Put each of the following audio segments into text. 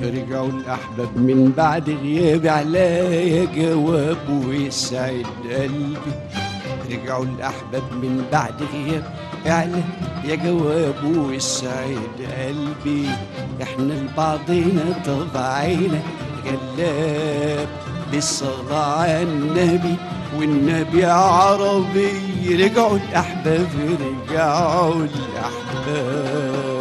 رجعوا الأحباب من بعد غياب عليا جواب ويسعد قلبي رجعوا الأحباب من بعد غياب على يا جواب ويسعد قلبي احنا لبعضنا طبعينا جلاب بالصلاة على النبي والنبي عربي رجعوا الأحباب رجعوا الأحباب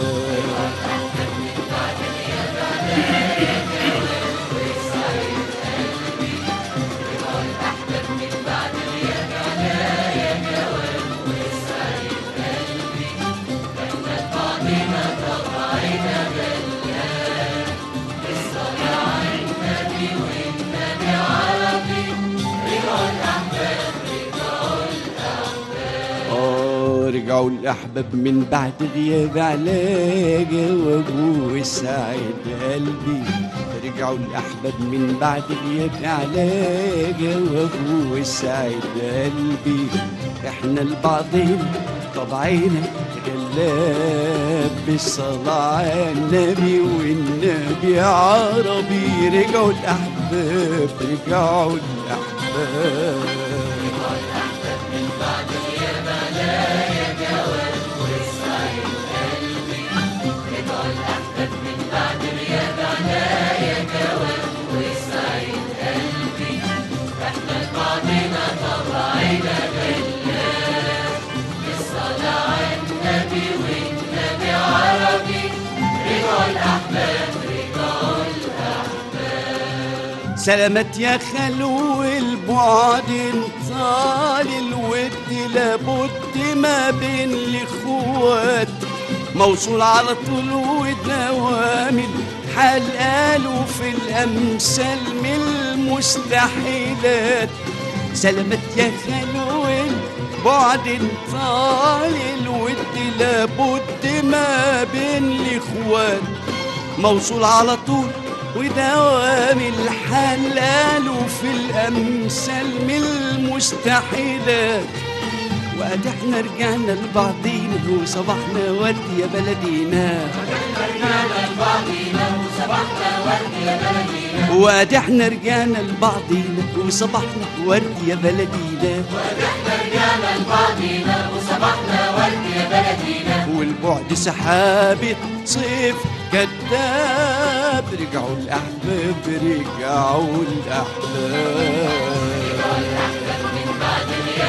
آه رجعوا الأحباب من بعد غياب على جواب وسعد قلبي رجعوا الأحباب من بعد غياب على جواب وسعد قلبي احنا لبعضنا طبعنا غلاب بالصلاة على النبي والنبي عربي رجعوا الأحباب رجعوا الأحباب سلامت يا خلو البعد طال الود لابد ما بين الاخوات موصول على طول ودوام حال قالوا في الامثال من المستحيلات سلامت يا خلو البعد طال الود لابد ما بين الاخوات موصول على طول ودوام الحال قالوا في الأمثال من المستحيلات وقد احنا رجعنا لبعضينا وصبحنا ورد يا بلدينا وقد احنا رجعنا لبعضينا وصبحنا ورد يا بلدينا والبعد سحابة صيف كذاب رجعوا الأحباب رجعوا الأحباب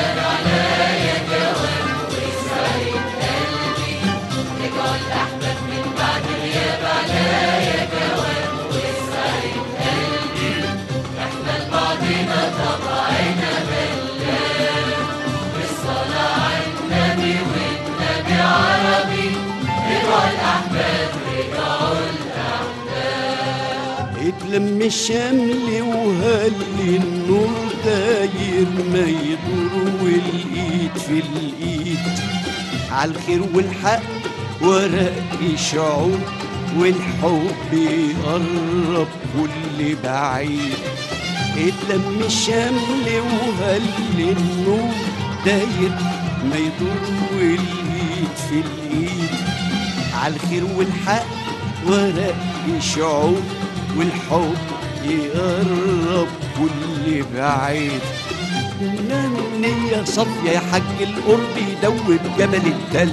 اتلم الشمل وهل النور داير ما يدور والايد في الايد عالخير والحق ورق شعور والحب يقرب كل بعيد اتلم الشمل وهل النور داير ما يدور والايد في الايد عالخير والحق ورق شعور والحب يقرب كل بعيد نام النية صافية يا حاج القرب يدوب جبل التل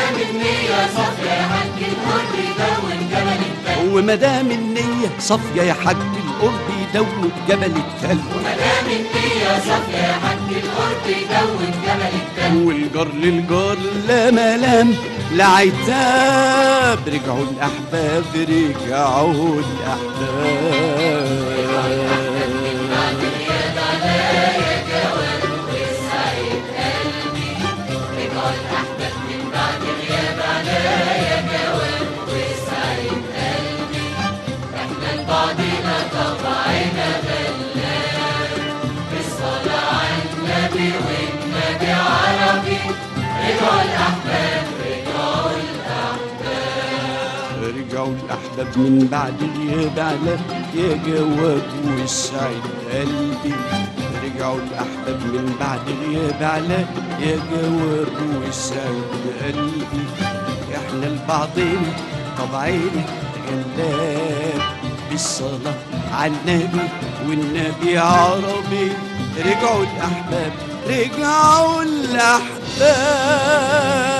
ومدام النية صافية يا حاج القرب يدوب جبل التل والجار للجار لا ملام لا عتاب رجعوا الأحباب رجعوا الأحباب رجعوا الأحباب من بعد غياب على يا جواب وسعد قلبي رجعوا الأحباب من بعد غياب على يا جواب وسعد قلبي احنا لبعضنا طبعنا غلاب بالصلاة على النبي والنبي عربي رجعوا الأحباب رجعوا الأحباب